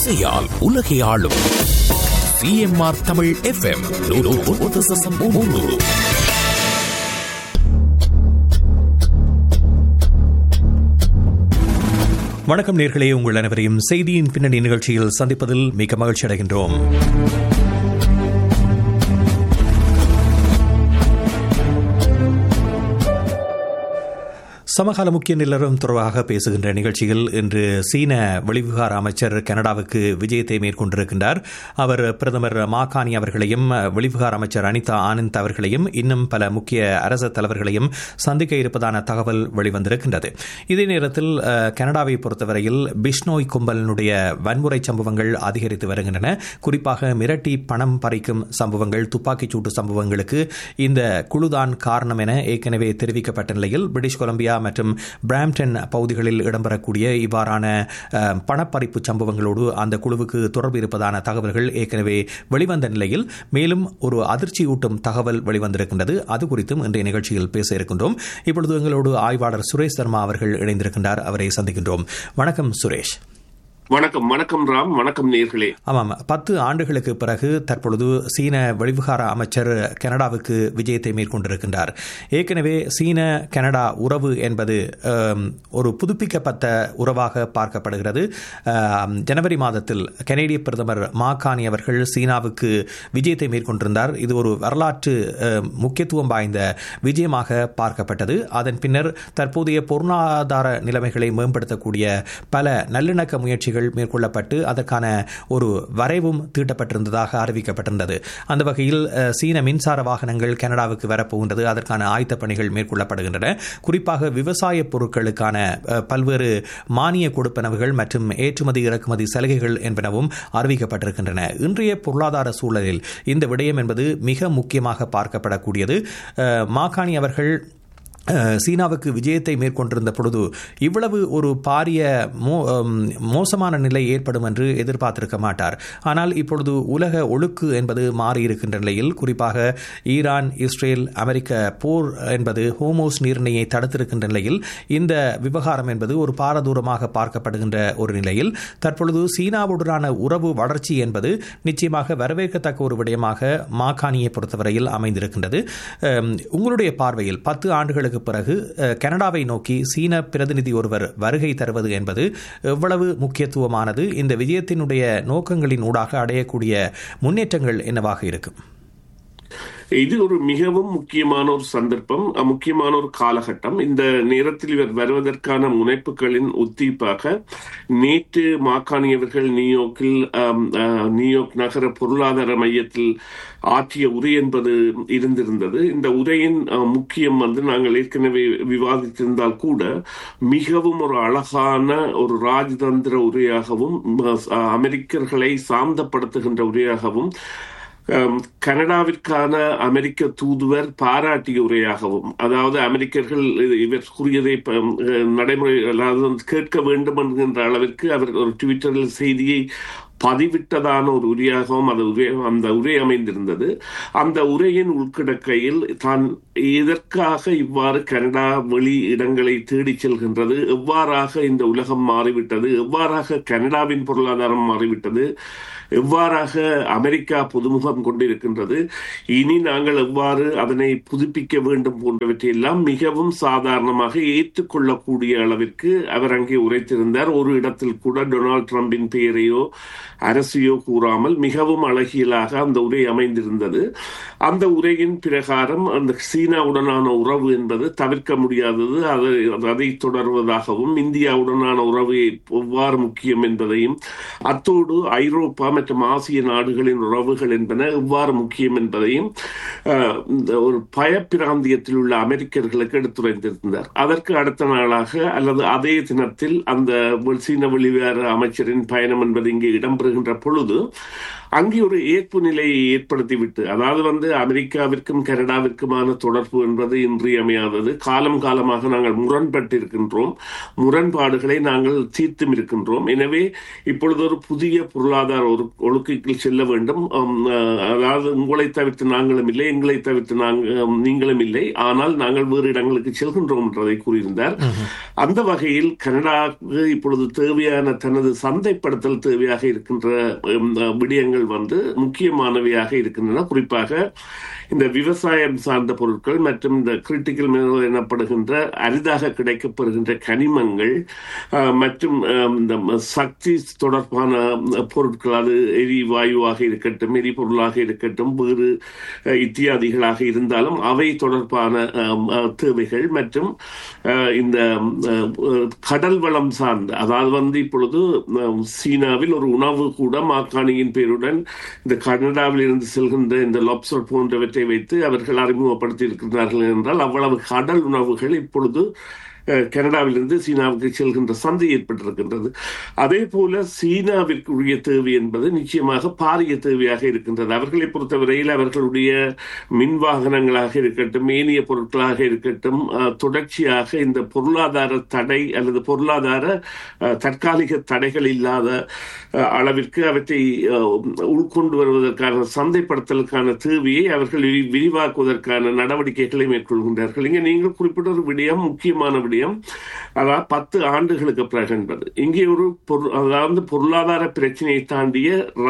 இசையால் உலகை ஆளும் சிஎம்ஆர் தமிழ் எஃப்எம் வணக்கம் நேர்களே உங்கள் அனைவரையும் செய்தியின் பின்னணி நிகழ்ச்சியில் சந்திப்பதில் மிக மகிழ்ச்சி அடைகின்றோம் சமகால முக்கிய நிலவரம் தொடர்பாக பேசுகின்ற நிகழ்ச்சியில் இன்று சீன வெளிவிவகார அமைச்சர் கனடாவுக்கு விஜயத்தை மேற்கொண்டிருக்கின்றார் அவர் பிரதமர் மாகாணி அவர்களையும் வெளிவிவகார அமைச்சர் அனிதா ஆனந்த் அவர்களையும் இன்னும் பல முக்கிய அரசு தலைவர்களையும் சந்திக்க இருப்பதான தகவல் வெளிவந்திருக்கின்றது இதே நேரத்தில் கனடாவை பொறுத்தவரையில் பிஷ்னோய் கும்பலினுடைய வன்முறை சம்பவங்கள் அதிகரித்து வருகின்றன குறிப்பாக மிரட்டி பணம் பறிக்கும் சம்பவங்கள் துப்பாக்கிச் சூட்டு சம்பவங்களுக்கு இந்த குழுதான் காரணம் என ஏற்கனவே தெரிவிக்கப்பட்ட நிலையில் பிரிட்டிஷ் கொலம்பியா மற்றும் பிராம்டன் பகுதிகளில் இடம்பெறக்கூடிய இவ்வாறான பணப்பறிப்பு சம்பவங்களோடு அந்த குழுவுக்கு தொடர்பு இருப்பதான தகவல்கள் ஏற்கனவே வெளிவந்த நிலையில் மேலும் ஒரு அதிர்ச்சியூட்டும் தகவல் வெளிவந்திருக்கின்றது அது குறித்தும் இன்றைய நிகழ்ச்சியில் பேச இருக்கின்றோம் இப்பொழுது எங்களோடு ஆய்வாளர் சுரேஷ் சர்மா அவர்கள் இணைந்திருக்கின்றார் அவரை சந்திக்கின்றோம் வணக்கம் சுரேஷ் வணக்கம் வணக்கம் ராம் வணக்கம் நேர்களே ஆமாம் பத்து ஆண்டுகளுக்கு பிறகு தற்பொழுது சீன வெளிவிகார அமைச்சர் கனடாவுக்கு விஜயத்தை மேற்கொண்டிருக்கின்றார் ஏற்கனவே சீன கனடா உறவு என்பது ஒரு புதுப்பிக்கப்பட்ட உறவாக பார்க்கப்படுகிறது ஜனவரி மாதத்தில் கனேடிய பிரதமர் மாகாணி அவர்கள் சீனாவுக்கு விஜயத்தை மேற்கொண்டிருந்தார் இது ஒரு வரலாற்று முக்கியத்துவம் வாய்ந்த விஜயமாக பார்க்கப்பட்டது அதன் பின்னர் தற்போதைய பொருளாதார நிலைமைகளை மேம்படுத்தக்கூடிய பல நல்லிணக்க முயற்சிகள் முயற்சிகள் மேற்கொள்ளப்பட்டு அதற்கான ஒரு வரைவும் தீட்டப்பட்டிருந்ததாக அறிவிக்கப்பட்டிருந்தது அந்த வகையில் சீன மின்சார வாகனங்கள் கனடாவுக்கு வரப்போகின்றது அதற்கான ஆயத்த பணிகள் மேற்கொள்ளப்படுகின்றன குறிப்பாக விவசாய பொருட்களுக்கான பல்வேறு மானிய கொடுப்பனவுகள் மற்றும் ஏற்றுமதி இறக்குமதி சலுகைகள் என்பனவும் அறிவிக்கப்பட்டிருக்கின்றன இன்றைய பொருளாதார சூழலில் இந்த விடயம் என்பது மிக முக்கியமாக பார்க்கப்படக்கூடியது மாகாணி அவர்கள் சீனாவுக்கு விஜயத்தை மேற்கொண்டிருந்த பொழுது இவ்வளவு ஒரு பாரிய மோசமான நிலை ஏற்படும் என்று எதிர்பார்த்திருக்க மாட்டார் ஆனால் இப்பொழுது உலக ஒழுக்கு என்பது மாறியிருக்கின்ற நிலையில் குறிப்பாக ஈரான் இஸ்ரேல் அமெரிக்க போர் என்பது ஹோமோஸ் நீர்ணையை தடுத்திருக்கின்ற நிலையில் இந்த விவகாரம் என்பது ஒரு பாரதூரமாக பார்க்கப்படுகின்ற ஒரு நிலையில் தற்பொழுது சீனாவுடனான உறவு வளர்ச்சி என்பது நிச்சயமாக வரவேற்கத்தக்க ஒரு விடயமாக மாகாணியை பொறுத்தவரையில் அமைந்திருக்கின்றது உங்களுடைய பார்வையில் பத்து ஆண்டுகளுக்கு பிறகு கனடாவை நோக்கி சீன பிரதிநிதி ஒருவர் வருகை தருவது என்பது எவ்வளவு முக்கியத்துவமானது இந்த விஜயத்தினுடைய நோக்கங்களின் ஊடாக அடையக்கூடிய முன்னேற்றங்கள் என்னவாக இருக்கும் இது ஒரு மிகவும் முக்கியமான ஒரு சந்தர்ப்பம் முக்கியமான ஒரு காலகட்டம் இந்த நேரத்தில் இவர் வருவதற்கான முனைப்புகளின் ஒத்திப்பாக நேற்று மாக்காணியவர்கள் நியூயோர்க்கில் நியூயார்க் நகர பொருளாதார மையத்தில் ஆற்றிய உரை என்பது இருந்திருந்தது இந்த உரையின் முக்கியம் வந்து நாங்கள் ஏற்கனவே விவாதித்திருந்தால் கூட மிகவும் ஒரு அழகான ஒரு ராஜதந்திர உரையாகவும் அமெரிக்கர்களை சாந்தப்படுத்துகின்ற உரையாகவும் கனடாவிற்கான அமெரிக்க தூதுவர் பாராட்டிய உரையாகவும் அதாவது அமெரிக்கர்கள் இவர் கூறியதை நடைமுறை அதாவது கேட்க வேண்டும் என்கின்ற அளவிற்கு அவர் ஒரு ட்விட்டரில் செய்தியை பதிவிட்டதான ஒரு உரையாகவும் அது உரை அந்த உரை அமைந்திருந்தது அந்த உரையின் உள்கிடக்கையில் தான் எதற்காக இவ்வாறு கனடா வெளி இடங்களை தேடிச் செல்கின்றது எவ்வாறாக இந்த உலகம் மாறிவிட்டது எவ்வாறாக கனடாவின் பொருளாதாரம் மாறிவிட்டது எவ்வாறாக அமெரிக்கா புதுமுகம் கொண்டிருக்கின்றது இனி நாங்கள் எவ்வாறு அதனை புதுப்பிக்க வேண்டும் போன்றவற்றையெல்லாம் மிகவும் சாதாரணமாக ஏற்றுக்கொள்ளக்கூடிய அளவிற்கு அவர் அங்கே உரைத்திருந்தார் ஒரு இடத்தில் கூட டொனால்ட் ட்ரம்பின் பெயரையோ அரசியோ கூறாமல் மிகவும் அழகியலாக அந்த உரை அமைந்திருந்தது அந்த உரையின் பிரகாரம் அந்த சீனாவுடனான உறவு என்பது தவிர்க்க முடியாதது அதை அதை தொடர்வதாகவும் இந்தியாவுடனான உறவு எவ்வாறு முக்கியம் என்பதையும் அத்தோடு ஐரோப்பா மற்றும் ஆசிய நாடுகளின் உறவுகள் என்பன எவ்வாறு முக்கியம் என்பதையும் ஒரு பயப்பிராந்தியத்தில் உள்ள அமெரிக்கர்களுக்கு எடுத்துரைத்திருந்தார் அதற்கு அடுத்த நாளாக அல்லது அதே தினத்தில் அந்த சீன வெளிவிவகார அமைச்சரின் பயணம் என்பது இங்கே இடம்பெறுகின்ற பொழுது அங்கே ஒரு ஏற்பு நிலையை ஏற்படுத்திவிட்டு அதாவது வந்து அமெரிக்காவிற்கும் கனடாவிற்குமான தொடர்பு என்பது இன்றியமையாதது காலம் காலமாக நாங்கள் முரண்பட்டிருக்கின்றோம் முரண்பாடுகளை நாங்கள் தீர்த்தும் இருக்கின்றோம் எனவே இப்பொழுது ஒரு புதிய பொருளாதார ஒரு ஒழுக்கைக்கு செல்ல வேண்டும் அதாவது உங்களை தவிர்த்து நாங்களும் இல்லை எங்களை தவிர்த்து நாங்கள் நீங்களும் இல்லை ஆனால் நாங்கள் வேறு இடங்களுக்கு செல்கின்றோம் என்றதை கூறியிருந்தார் அந்த வகையில் கனடாவுக்கு இப்பொழுது தேவையான தனது சந்தைப்படுத்தல் தேவையாக இருக்கின்ற இருக்கின்ற உம், விடயங்கள் வந்து முக்கியமானவையாக இருக்கின்றன குறிப்பாக இந்த விவசாயம் சார்ந்த பொருட்கள் மற்றும் இந்த கிரிட்டிக்கல் மினரல் எனப்படுகின்ற அரிதாக கிடைக்கப்பெறுகின்ற கனிமங்கள் அஹ், மற்றும் அஹ், இந்த ம- சக்தி தொடர்பான அஹ், பொருட்கள் அது எரிவாயுவாக இருக்கட்டும் எரிபொருளாக இருக்கட்டும் வேறு அஹ், இத்தியாதிகளாக இருந்தாலும் அவை தொடர்பான அஹ், அஹ், தேவைகள் மற்றும் அஹ், இந்த அஹ், அஹ், கடல் வளம் சார்ந்த அதாவது வந்து இப்பொழுது அஹ், சீனாவில் ஒரு உணவு கூட மாக்காணியின் பேருடன் இந்த கனடாவில் இருந்து செல்கின்ற இந்த லாப்சர் போன்றவற்றை வைத்து அவர்கள் அறிமுகப்படுத்தி இருக்கின்றார்கள் என்றால் அவ்வளவு கடல் உணவுகள் இப்பொழுது அஹ், கனடாவிலிருந்து சீனாவுக்கு செல்கின்ற சந்தை ஏற்பட்டிருக்கின்றது அதே போல சீனாவிற்குரிய தேவை என்பது நிச்சயமாக பாரிய தேவையாக இருக்கின்றது அவர்களை பொறுத்தவரையில் அவர்களுடைய மின் வாகனங்களாக இருக்கட்டும் ஏனைய பொருட்களாக இருக்கட்டும் அஹ், தொடர்ச்சியாக இந்த பொருளாதார தடை அல்லது பொருளாதார அஹ், தற்காலிக தடைகள் இல்லாத அஹ், அளவிற்கு அவற்றை அஹ், உள்கொண்டு வருவதற்கான சந்தைப்படுத்தலுக்கான தேவையை அவர்கள் விரி- விரிவாக்குவதற்கான நடவடிக்கைகளை மேற்கொள்கின்றார்கள் இங்கே நீங்கள் குறிப்பிட்ட ஒரு விடயம் முக்கியமான விடயம் அதாவது பத்து ஆண்டுகளுக்கு பிறகு என்பது இங்கே ஒரு பொரு- அதாவது பொருளாதார பிரச்சனையை தாண்டிய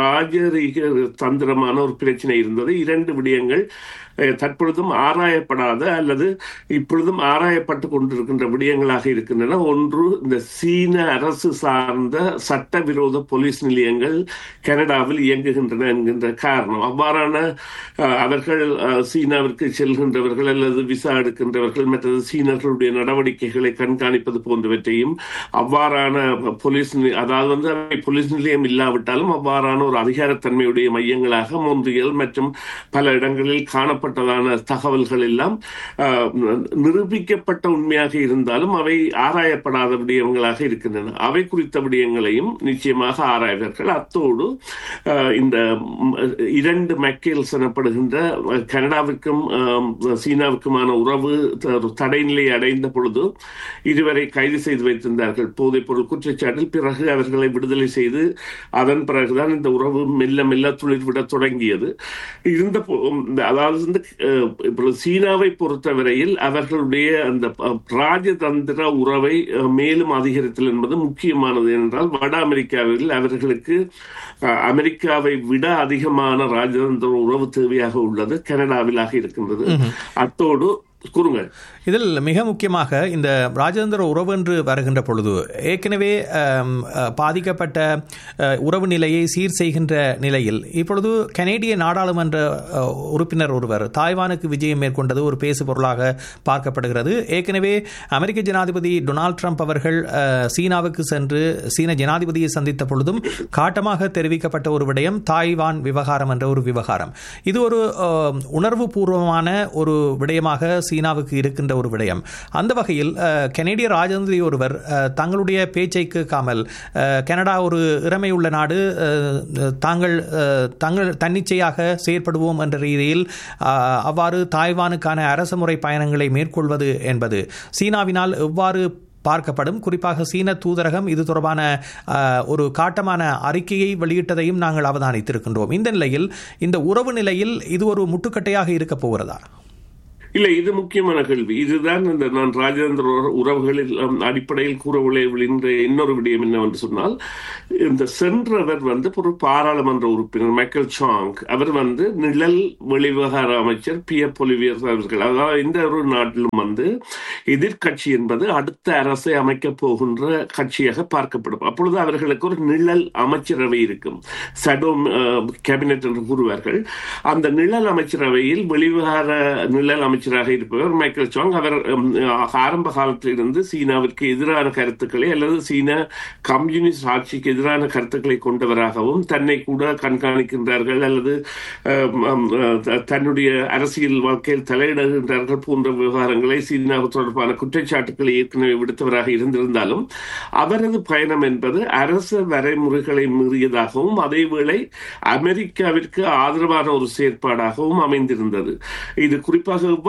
ராஜரீக தந்திரமான ஒரு பிரச்சனை இருந்தது இரண்டு விடயங்கள் அஹ், தற்பொழுதும் ஆராயப்படாத அல்லது இப்பொழுதும் ஆராயப்பட்டு கொண்டிருக்கின்ற விடயங்களாக இருக்கின்றன ஒன்று இந்த சீன அரசு சார்ந்த சட்டவிரோத போலீஸ் நிலையங்கள் கனடாவில் இயங்குகின்றன என்கின்ற காரணம் அவ்வாறான அஹ், அவர்கள் அஹ், சீனாவிற்கு செல்கின்றவர்கள் அல்லது விசா எடுக்கின்றவர்கள் மற்றது சீனர்களுடைய நடவடிக்கைகளை கண்காணிப்பது போன்றவற்றையும் அவ்வாறான போலீஸ் நி- அதாவது வந்து அவை போலீஸ் நிலையம் இல்லாவிட்டாலும் அவ்வாறான ஒரு அதிகாரத்தன்மையுடைய மையங்களாக மொன்றியல் மற்றும் பல இடங்களில் காணப்பட்டதான தகவல்கள் எல்லாம் அஹ், நிரூபிக்கப்பட்ட உண்மையாக இருந்தாலும் அவை ஆராயப்படாத விடயங்களாக இருக்கின்றன அவை குறித்த விடயங்களையும் நிச்சயமாக ஆராய்வார்கள் அத்தோடு அஹ், இந்த ம், இரண்டு மெக்கேல்ஸ் எனப்படுகின்ற அஹ், கனடாவிற்கும் அஹ், சீனாவுக்குமான உறவு த- தடைநிலை அடைந்த பொழுது இருவரை கைது செய்து வைத்திருந்தார்கள் போதைப் பொருள் குற்றச்சாட்டில் பிறகு அவர்களை விடுதலை செய்து அதன் பிறகுதான் இந்த உறவு மெல்ல மெல்ல துளிர்விட தொடங்கியது இருந்த போ- இந்த அதாவது வந்து அஹ், இப்பொழுது சீனாவை பொறுத்தவரையில் அவர்களுடைய அந்த அஹ், ராஜதந்திர உறவை அஹ், மேலும் அதிகரித்தல் என்பது முக்கியமானது என்றால் வட அமெரிக்காவில் அவர்களுக்கு அஹ், அமெரிக்காவை விட அதிகமான ராஜதந்திர உறவு தேவையாக உள்ளது கனடாவிலாக இருக்கின்றது அத்தோடு கூறுங்கள் இதில் மிக முக்கியமாக இந்த ராஜேந்திர உறவு என்று வருகின்ற பொழுது ஏற்கனவே ஆம், அஹ், பாதிக்கப்பட்ட அஹ், உறவு நிலையை சீர் செய்கின்ற நிலையில் இப்பொழுது கனேடிய நாடாளுமன்ற அஹ், உறுப்பினர் ஒருவர் தாய்வானுக்கு விஜயம் மேற்கொண்டது ஒரு பேசு பொருளாக பார்க்கப்படுகிறது ஏற்கனவே அமெரிக்க ஜனாதிபதி டொனால்ட் ட்ரம்ப் அவர்கள் அஹ், சீனாவுக்கு சென்று சீன ஜனாதிபதியை சந்தித்த பொழுதும் காட்டமாக தெரிவிக்கப்பட்ட ஒரு விடயம் தாய்வான் விவகாரம் என்ற ஒரு விவகாரம் இது ஒரு அஹ், உணர்வு பூர்வமான ஒரு விடயமாக சீனாவுக்கு இருக்கின்ற ஒரு விடயம் அந்த வகையில் அஹ், கனேடிய ராஜதந்திரி ஒருவர் அஹ், தங்களுடைய பேச்சை கேட்காமல் அஹ், கனடா ஒரு இறமையுள்ள நாடு அஹ், தாங்கள் அஹ், தங்கள் தன்னிச்சையாக செயற்படுவோம் என்ற ரீதியில் அஹ், அவ்வாறு தாய்வானுக்கான அரசுமுறை பயணங்களை மேற்கொள்வது என்பது சீனாவினால் எவ்வாறு பார்க்கப்படும் குறிப்பாக சீன தூதரகம் இது தொடர்பான அஹ், ஒரு காட்டமான அறிக்கையை வெளியிட்டதையும் நாங்கள் அவதானித்திருக்கின்றோம் இந்த நிலையில் இந்த உறவு நிலையில் இது ஒரு முட்டுக்கட்டையாக இருக்கப் போகிறதா இல்லை இது முக்கியமான கேள்வி இதுதான் இந்த நான் ராஜேந்திர உற- உறவுகளில் um, அடிப்படையில் கூற விளைவுகின்ற இன்னொரு விடயம் என்னவென்று சொன்னால் இந்த சென்றவர் வந்து ஒரு பாராளுமன்ற உறுப்பினர் மைக்கேல் சாங் அவர் வந்து நிழல் வெளிவிவகார அமைச்சர் பி எஃப் பொலிவியர் அவர்கள் அதாவது இந்த ஒரு நாட்டிலும் வந்து எதிர்க்கட்சி என்பது அடுத்த அரசை அமைக்கப் போகின்ற கட்சியாக பார்க்கப்படும் அப்பொழுது அவர்களுக்கு ஒரு நிழல் அமைச்சரவை இருக்கும் சடோ கேபினெட் என்று கூறுவார்கள் அந்த நிழல் அமைச்சரவையில் வெளிவிவகார நிழல் அமைச்சராக இருப்பவர் மைக்கேல் சாங் அவர் உம், ஆரம்ப காலத்திலிருந்து சீனாவிற்கு எதிரான கருத்துக்களை அல்லது சீன கம்யூனிஸ்ட் ஆட்சிக்கு எதிரான கருத்துக்களை கொண்டவராகவும் தன்னை கூட கண்காணிக்கின்றார்கள் அல்லது அஹ், உம், அஹ், தன்னுடைய அரசியல் வாழ்க்கையில் தலையிடுகின்றார்கள் போன்ற விவகாரங்களை சீனாவு தொடர்பான குற்றச்சாட்டுக்களை ஏற்கனவே விடுத்தவராக இருந்திருந்தாலும் அவரது பயணம் என்பது அரச வரைமுறைகளை மீறியதாகவும் அதேவேளை அமெரிக்காவிற்கு ஆதரவான ஒரு செயற்பாடாகவும் அமைந்திருந்தது இது குறிப்பாக எவ்வாறு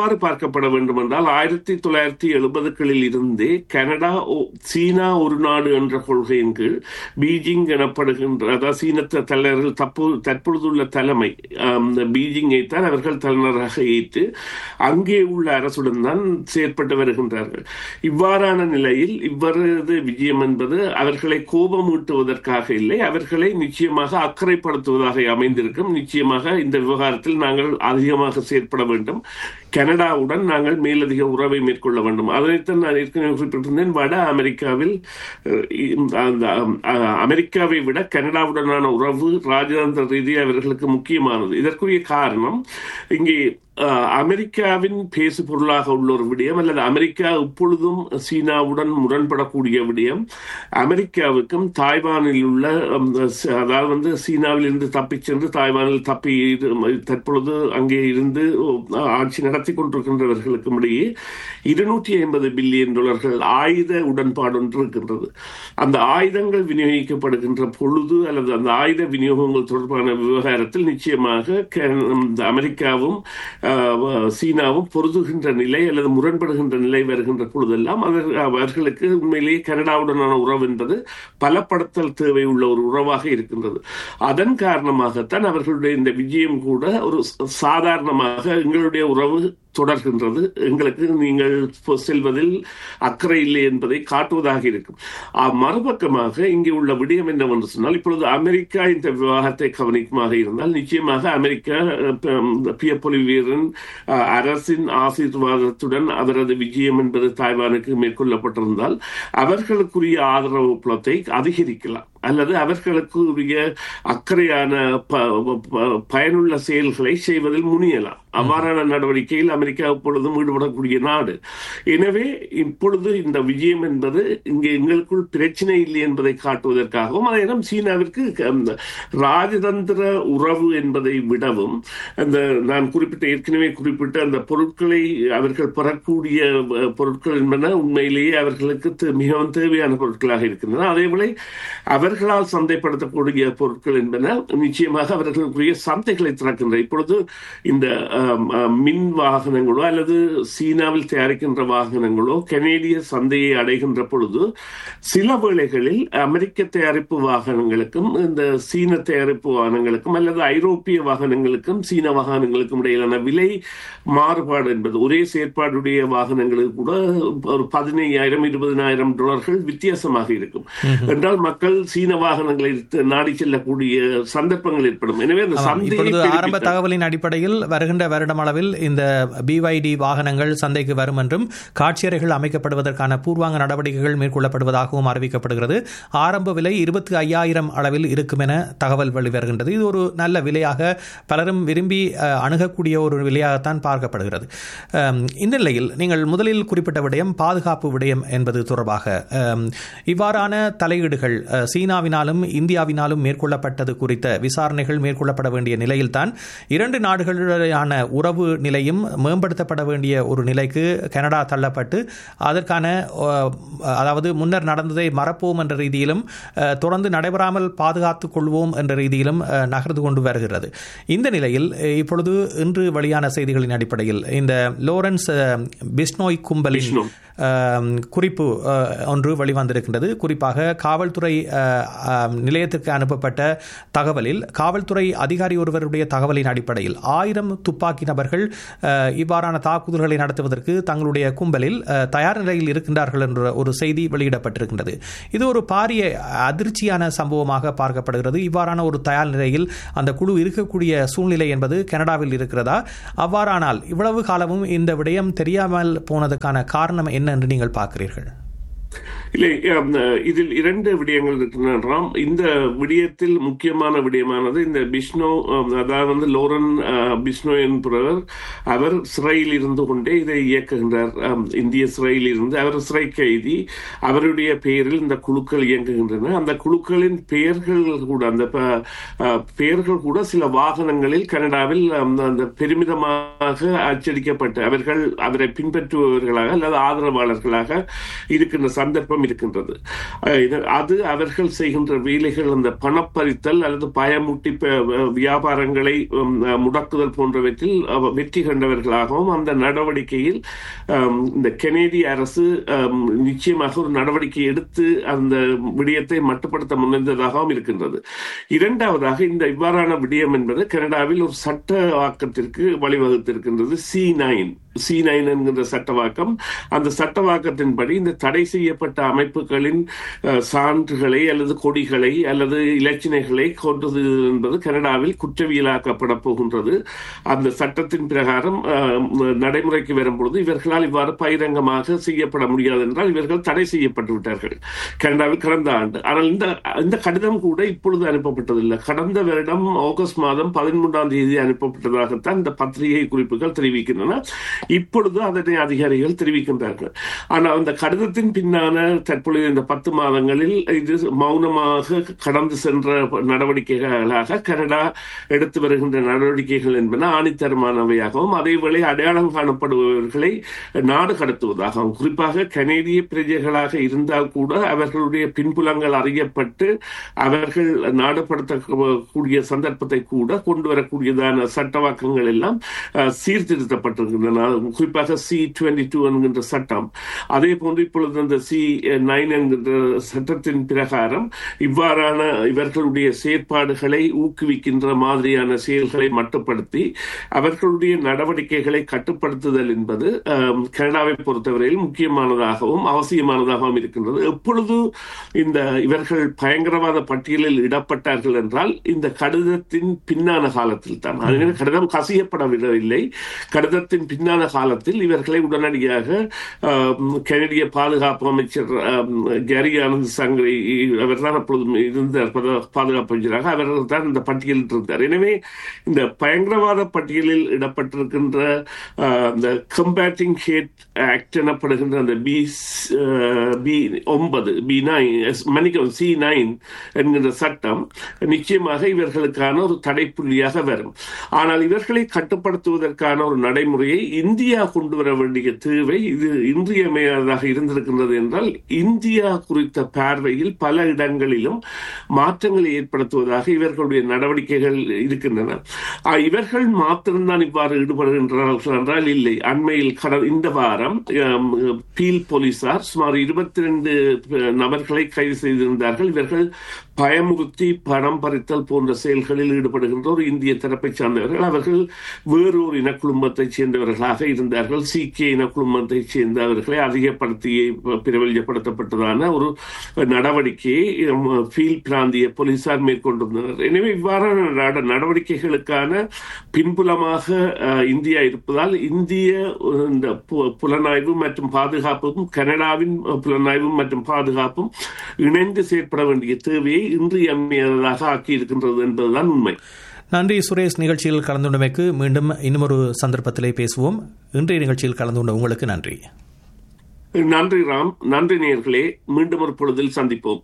எவ்வாறு பார்க்கப்பட வேண்டும் என்றால் ஆயிரத்தி தொள்ளாயிரத்தி எழுபதுகளில் இருந்தே கனடா சீனா ஒரு நாடு என்ற கொள்கையின் கீழ் பீஜிங் எனப்படுகின்ற அதாவது சீன தலைவர்கள் தற்போது தற்பொழுதுள்ள தலைமை பீஜிங்கை தான் அவர்கள் தலைநராக ஏற்று அங்கே உள்ள அரசுடன் தான் செயற்பட்டு வருகின்றார்கள் இவ்வாறான நிலையில் இவரது விஜயம் என்பது அவர்களை கோபமூட்டுவதற்காக இல்லை அவர்களை நிச்சயமாக அக்கறைப்படுத்துவதாக அமைந்திருக்கும் நிச்சயமாக இந்த விவகாரத்தில் நாங்கள் அதிகமாக செயற்பட வேண்டும் கனடாவுடன் நாங்கள் மேலதிக உறவை மேற்கொள்ள வேண்டும் அதனைத்தான் நான் ஏற்கனவே குறிப்பிட்டிருந்தேன் வட அமெரிக்காவில் அந்த அமெரிக்காவை விட கனடாவுடனான உறவு ராஜதந்திர ரீதியாக அவர்களுக்கு முக்கியமானது இதற்குரிய காரணம் இங்கே அமெரிக்காவின் பேசு பொருளாக உள்ள ஒரு விடயம் அல்லது அமெரிக்கா இப்பொழுதும் சீனாவுடன் முரண்படக்கூடிய விடயம் அமெரிக்காவுக்கும் தாய்வானில் உள்ள அதாவது வந்து சீனாவில் இருந்து தப்பிச் சென்று தாய்வானில் தப்பி தற்பொழுது அங்கே இருந்து ஆட்சி நடத்தி கொண்டிருக்கின்றவர்களுக்கும் இடையே இருநூற்றி ஐம்பது பில்லியன் டாலர்கள் ஆயுத உடன்பாடு ஒன்று இருக்கின்றது அந்த ஆயுதங்கள் விநியோகிக்கப்படுகின்ற பொழுது அல்லது அந்த ஆயுத விநியோகங்கள் தொடர்பான விவகாரத்தில் நிச்சயமாக அமெரிக்காவும் சீனாவும் பொருதுகின்ற நிலை அல்லது முரண்படுகின்ற நிலை வருகின்ற பொழுதெல்லாம் அவர்களுக்கு உண்மையிலேயே கனடாவுடனான உறவு என்பது பலப்படுத்தல் தேவை உள்ள ஒரு உறவாக இருக்கின்றது அதன் காரணமாகத்தான் அவர்களுடைய இந்த விஜயம் கூட ஒரு சாதாரணமாக எங்களுடைய உறவு தொடர்கின்றது எங்களுக்கு நீங்கள் செல்வதில் அக்கறை இல்லை என்பதை காட்டுவதாக இருக்கும் மறுபக்கமாக இங்கே உள்ள விடயம் என்னவென்று சொன்னால் இப்பொழுது அமெரிக்கா இந்த விவாகத்தை கவனிக்குமாக இருந்தால் நிச்சயமாக அமெரிக்கா பியப்பொலி வீரன் அரசின் ஆசீர்வாதத்துடன் அவரது விஜயம் என்பது தாய்வானுக்கு மேற்கொள்ளப்பட்டிருந்தால் அவர்களுக்குரிய ஆதரவு புலத்தை அதிகரிக்கலாம் அல்லது அவர்களுக்கு உரிய அக்கறையான பயனுள்ள செயல்களை செய்வதில் முனியலாம் அவ்வாறான நடவடிக்கையில் அமெரிக்கா இப்பொழுதும் ஈடுபடக்கூடிய நாடு எனவே இப்பொழுது இந்த விஜயம் என்பது இங்கே எங்களுக்குள் பிரச்சனை இல்லை என்பதை காட்டுவதற்காகவும் அதே நேரம் சீனாவிற்கு ராஜதந்திர உறவு என்பதை விடவும் அந்த நான் குறிப்பிட்ட ஏற்கனவே குறிப்பிட்ட அந்த பொருட்களை அவர்கள் பெறக்கூடிய பொருட்கள் என்பன உண்மையிலேயே அவர்களுக்கு மிகவும் தேவையான பொருட்களாக இருக்கின்றன அதேபோல அவர்களால் சந்தைப்படுத்தக்கூடிய பொருட்கள் என்பன நிச்சயமாக அவர்களுக்குரிய சந்தைகளை திறக்கின்றன இப்பொழுது இந்த மின் வாகனங்களோ அல்லது சீனாவில் தயாரிக்கின்ற வாகனங்களோ கனேடிய சந்தையை அடைகின்ற பொழுது சில வேளைகளில் அமெரிக்க தயாரிப்பு வாகனங்களுக்கும் இந்த சீன தயாரிப்பு வாகனங்களுக்கும் அல்லது ஐரோப்பிய வாகனங்களுக்கும் சீன வாகனங்களுக்கும் இடையிலான விலை மாறுபாடு என்பது ஒரே செயற்பாடுடைய வாகனங்களுக்கு கூட ஒரு பதினையாயிரம் இருபதினாயிரம் டாலர்கள் வித்தியாசமாக இருக்கும் என்றால் மக்கள் சீன வாகனங்களை நாடி செல்லக்கூடிய சந்தர்ப்பங்கள் ஏற்படும் எனவே அந்த சந்தையை ஆரம்ப தகவலின் அடிப்படையில் வருகின்ற வருடம் அளவில் இந்த பிவைடி வாகனங்கள் சந்தைக்கு வரும் என்றும் காட்சியறைகள் அமைக்கப்படுவதற்கான பூர்வாங்க நடவடிக்கைகள் மேற்கொள்ளப்படுவதாகவும் அறிவிக்கப்படுகிறது ஆரம்ப விலை இருபத்தி ஐயாயிரம் அளவில் இருக்கும் என தகவல் வெளிவருகின்றது இது ஒரு நல்ல விலையாக பலரும் விரும்பி அணுகக்கூடிய ஒரு விலையாகத்தான் பார்க்கப்படுகிறது இந்த நிலையில் நீங்கள் முதலில் குறிப்பிட்ட விடயம் பாதுகாப்பு விடயம் என்பது தொடர்பாக இவ்வாறான தலையீடுகள் சீனாவினாலும் இந்தியாவினாலும் மேற்கொள்ளப்பட்டது குறித்த விசாரணைகள் மேற்கொள்ளப்பட வேண்டிய நிலையில்தான் இரண்டு நாடுகளுடனான உறவு நிலையும் மேம்படுத்தப்பட வேண்டிய ஒரு நிலைக்கு கனடா தள்ளப்பட்டு அதற்கான அதாவது முன்னர் நடந்ததை மறப்போம் என்ற ரீதியிலும் தொடர்ந்து நடைபெறாமல் பாதுகாத்துக் கொள்வோம் என்ற ரீதியிலும் நகர்ந்து கொண்டு வருகிறது இந்த நிலையில் இப்பொழுது இன்று வெளியான செய்திகளின் அடிப்படையில் இந்த லோரன்ஸ் பிஸ்னோய் கும்பலின் குறிப்பு ஒன்று வெளிவந்திருக்கின்றது குறிப்பாக காவல்துறை நிலையத்திற்கு அனுப்பப்பட்ட தகவலில் காவல்துறை அதிகாரி ஒருவருடைய தகவலின் அடிப்படையில் ஆயிரம் துப்பாக்கி நபர்கள் இவ்வாறான தாக்குதல்களை நடத்துவதற்கு தங்களுடைய கும்பலில் தயார் நிலையில் இருக்கின்றார்கள் என்ற ஒரு செய்தி வெளியிடப்பட்டிருக்கின்றது இது ஒரு பாரிய அதிர்ச்சியான சம்பவமாக பார்க்கப்படுகிறது இவ்வாறான ஒரு தயார் நிலையில் அந்த குழு இருக்கக்கூடிய சூழ்நிலை என்பது கனடாவில் இருக்கிறதா அவ்வாறானால் இவ்வளவு காலமும் இந்த விடயம் தெரியாமல் போனதுக்கான காரணம் என்ன என்று நீங்கள் பார்க்கிறீர்கள் இல்லை இதில் இரண்டு விடயங்கள் இருக்கின்றன இந்த விடயத்தில் முக்கியமான விடயமானது இந்த பிஷ்னோ அதாவது வந்து லோரன் பிஷ்னோ என்பவர் அவர் சிறையில் இருந்து கொண்டே இதை இயக்குகின்றார் இந்திய சிறையில் இருந்து அவர் சிறை கைதி அவருடைய பெயரில் இந்த குழுக்கள் இயங்குகின்றன அந்த குழுக்களின் பெயர்கள் கூட அந்த பெயர்கள் கூட சில வாகனங்களில் கனடாவில் அந்த பெருமிதமாக அச்சடிக்கப்பட்டு அவர்கள் அவரை பின்பற்றுபவர்களாக அல்லது ஆதரவாளர்களாக இருக்கின்ற சந்தர்ப்பம் இருக்கின்றது அஹ் இது- அது அவர்கள் செய்கின்ற வேலைகள் அந்த பணப்பறித்தல் அல்லது பயமூட்டி ப- வ- வியாபாரங்களை உம், அஹ், முடக்குதல் போன்றவற்றில் அவ- வெற்றி கண்டவர்களாகவும் அந்த நடவடிக்கையில் அம், இந்த கெனேடிய அரசு அம், நிச்சயமாக ஒரு நடவடிக்கை எடுத்து அந்த விடயத்தை மட்டுப்படுத்த முன்வந்ததாகவும் இருக்கின்றது இரண்டாவதாக இந்த இவ்வாறான விடயம் என்பது கனடாவில் ஒரு சட்டவாக்கத்திற்கு வழிவகுத்திருக்கின்றது சி நைன் சி நைன் என்கின்ற சட்டவாக்கம் அந்த சட்டவாக்கத்தின்படி இந்த தடை செய்யப்பட்ட அமைப்புகளின் அஹ், சான்றுகளை அல்லது கொடிகளை அல்லது இலச்சினைகளை கொண்டது என்பது கனடாவில் குற்றவியலாக்கப்பட போகின்றது அந்த சட்டத்தின் பிரகாரம் அஹ், நடைமுறைக்கு வரும்பொழுது இவர்களால் இவ்வாறு பகிரங்கமாக செய்யப்பட முடியாது என்றால் இவர்கள் தடை செய்யப்பட்டு விட்டார்கள் கனடாவில் கடந்த ஆண்டு ஆனால் இந்த இந்த கடிதம் கூட இப்பொழுது அனுப்பப்பட்டதில்லை கடந்த வருடம் ஆகஸ்ட் மாதம் பதிமூன்றாம் தேதி அனுப்பப்பட்டதாகத்தான் இந்த பத்திரிகை குறிப்புகள் தெரிவிக்கின்றன இப்பொழுது அதனை அதிகாரிகள் தெரிவிக்கின்றார்கள் ஆனால் அந்த கடிதத்தின் பின்னான தற்பொழுது இந்த பத்து மாதங்களில் இது மௌனமாக கடந்து சென்ற நடவடிக்கைகளாக கனடா எடுத்து வருகின்ற நடவடிக்கைகள் என்பன ஆணித்தரமானவையாகவும் அதேவேளை அடையாளம் காணப்படுபவர்களை நாடு கடத்துவதாகவும் குறிப்பாக கனேடிய பிரஜைகளாக இருந்தால் கூட அவர்களுடைய பின்புலங்கள் அறியப்பட்டு அவர்கள் நாடுபடுத்தக்கூடிய சந்தர்ப்பத்தை கூட கொண்டு வரக்கூடியதான சட்டவாக்கங்கள் எல்லாம் அஹ், சீர்திருத்தப்பட்டிருக்கின்றன குறிப்பாக சி டுவெண்ட்டி டூ என்கின்ற சட்டம் அதே போன்று இப்பொழுது அந்த சி நைன் என்கின்ற சட்டத்தின் பிரகாரம் இவ்வாறான இவர்களுடைய செயற்பாடுகளை ஊக்குவிக்கின்ற மாதிரியான செயல்களை மட்டுப்படுத்தி அவர்களுடைய நடவடிக்கைகளை கட்டுப்படுத்துதல் என்பது அஹ், கனடாவை பொறுத்தவரையில் முக்கியமானதாகவும் அவசியமானதாகவும் இருக்கின்றது எப்பொழுது இந்த இவர்கள் பயங்கரவாத பட்டியலில் இடப்பட்டார்கள் என்றால் இந்த கடிதத்தின் பின்னான காலத்தில் தான் அதனால கடிதம் கசியப்படவில்லை கடிதத்தின் பின்னான காலத்தில் இவர்களை உடனடியாக ஆம், கனடிய பாதுகாப்பு அமைச்சர் ஆம், கேரி ஆனந்த் சங்கரி அவர் தான் அப்பொழுது இருந்த பத- பாதுகாப்பு அமைச்சராக அவர் தான் இந்த பட்டியலில் இருந்தார் எனவே இந்த பயங்கரவாத பட்டியலில் இடப்பட்டிருக்கின்ற ஆ, இந்த கம்பேட்டிங் ஹேட் ஆக்ட் எனப்படுகின்ற அந்த பி பி ஒன்பது பி நைன் மன்னிக்கவும் சி நைன் என்கின்ற சட்டம் நிச்சயமாக இவர்களுக்கான ஒரு தடைப்புள்ளியாக வரும் ஆனால் இவர்களை கட்டுப்படுத்துவதற்கான ஒரு நடைமுறையை இந்தியா கொண்டு வர வேண்டிய தேவை இது இன்றியமையாததாக இருந்திருக்கின்றது என்றால் இந்தியா குறித்த பார்வையில் பல இடங்களிலும் மாற்றங்களை ஏற்படுத்துவதாக இவர்களுடைய நடவடிக்கைகள் இருக்கின்றன ஆ, இவர்கள் மாத்திரம்தான் இவ்வாறு ஈடுபடுகின்றார்கள் என்றால் இல்லை அண்மையில் கட இந்த வாரம் ஆம், பீல் போலீசார் சுமார் இருபத்தி ரெண்டு நபர்களை கைது செய்திருந்தார்கள் இவர்கள் பயமுறுத்தி பணம் பறித்தல் போன்ற செயல்களில் ஈடுபடுகின்ற ஒரு இந்திய தரப்பை சார்ந்தவர்கள் அவர்கள் வேறொரு இனக்குழுமத்தைச் சேர்ந்தவர்களாக இருந்தார்கள் சீக்கிய இனக்குழுமத்தைச் சேர்ந்தவர்களை அதிகப்படுத்தி பிரபல்யப்படுத்தப்பட்டதான ஒரு நடவடிக்கையை உம், ஃபீல் பிராந்திய போலீசார் மேற்கொண்டிருந்தனர் எனவே இவ்வாறான நட- நடவடிக்கைகளுக்கான பின்புலமாக அஹ், இந்தியா இருப்பதால் இந்திய அஹ், இந்த பு- புலனாய்வு மற்றும் பாதுகாப்பும் கனடாவின் அஹ், புலனாய்வும் மற்றும் பாதுகாப்பும் இணைந்து செயற்பட வேண்டிய தேவையை இன்றியமையாததாக ஆக்கியிருக்கின்றது என்பதுதான் உண்மை நன்றி சுரேஷ் நிகழ்ச்சியில் கலந்து கொண்டமைக்கு மீண்டும் இன்னுமொரு சந்தர்ப்பத்திலே பேசுவோம் இன்றைய நிகழ்ச்சியில் கலந்து கொண்ட உங்களுக்கு நன்றி நன்றி ராம் நன்றி நேயர்களே மீண்டும் ஒரு பொழுதில் சந்திப்போம்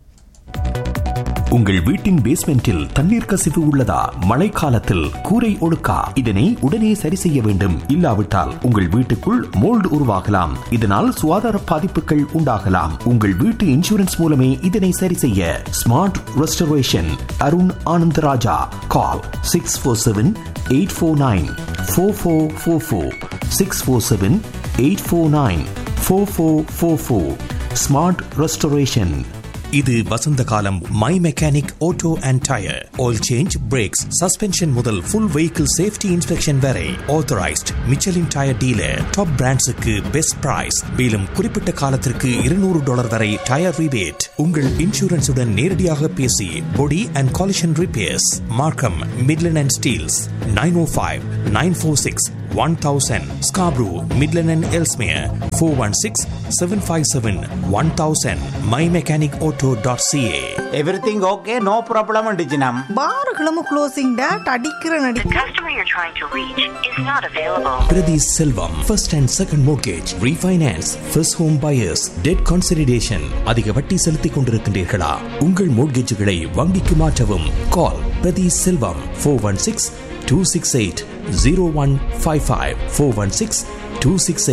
உங்கள் வீட்டின் பேஸ்மெண்டில் தண்ணீர் கசிவு உள்ளதா மழைக்காலத்தில் கூரை ஒழுக்கா இதனை உடனே சரி செய்ய வேண்டும் இல்லாவிட்டால் உங்கள் வீட்டுக்குள் மோல்டு உருவாகலாம் இதனால் சுகாதார பாதிப்புகள் உண்டாகலாம் உங்கள் வீட்டு இன்சூரன்ஸ் மூலமே இதனை சரி செய்ய smart restoration Arun Anandarajah call six four seven eight four nine four four four four six four seven eight four nine four four four four smart restoration இது வசந்த காலம் my mechanic auto and tyre oil change brakes suspension முதல் full vehicle safety inspection வரை authorised Michelin tyre dealer top பிராண்ட்ஸுக்கு best price மேலும் குறிப்பிட்ட காலத்திற்கு இருநூறு டாலர் வரை டயர் ரிபேட் உங்கள் இன்சூரன்ஸுடன் நேரடியாக பேசி body and collision repairs Markham Midland and Steeles nine O five nine four six one thousand Scarborough Midland and Ellesmere four one six seven five seven one thousand my mechanic auto dot CA everything okay no problem டிஜினம் பாருகளும் closing date அடிக்கிற நடி The customer you're trying to reach is not available. Priti Selvam, first and second mortgage, refinance, first home buyers, debt consolidation. அதிக வட்டி செலுத்திக் கொண்டிருக்கின்றீர்களா உங்கள் மோட்கேஜுகளை வங்கிக்கு மாற்றவும் call Prathi Selvam four one six two six eight zero one five five four one six two six eight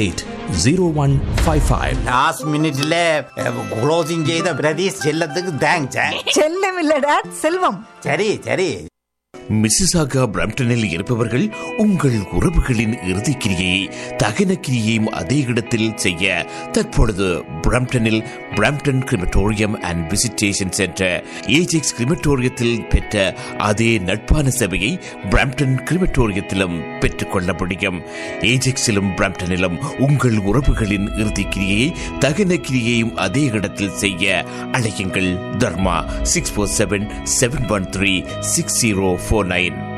zero one five five last மினிட்ல closing செய்த பிரதீஷ் செல்லத்துக்கு thanks செல்லம் இல்ல டேட் செல்வம் சரி சரி மிசிசாகா பிரம்டனில் இருப்பவர்கள் உங்கள் உறவுகளின் இறுதிக்கிரியை தகன கிரியையும் அதே இடத்தில் செய்ய தற்பொழுது பிரம்டனில் Brampton crematorium and visitation centre Ajax கிரிமட்டோரியத்தில் பெற்ற அதே நட்பான சேவையை பிரம்டன் கிரிமட்டோரியத்திலும் பெற்றுக்கொள்ள முடியும் ஏஜெக்ஸிலும் பிரம்டனிலும் உங்கள் உறவுகளின் இறுதிக்கிரியை தகன கிரியையும் அதே இடத்தில் செய்ய அழையுங்கள் Dharma six four seven seven one three six zero four nine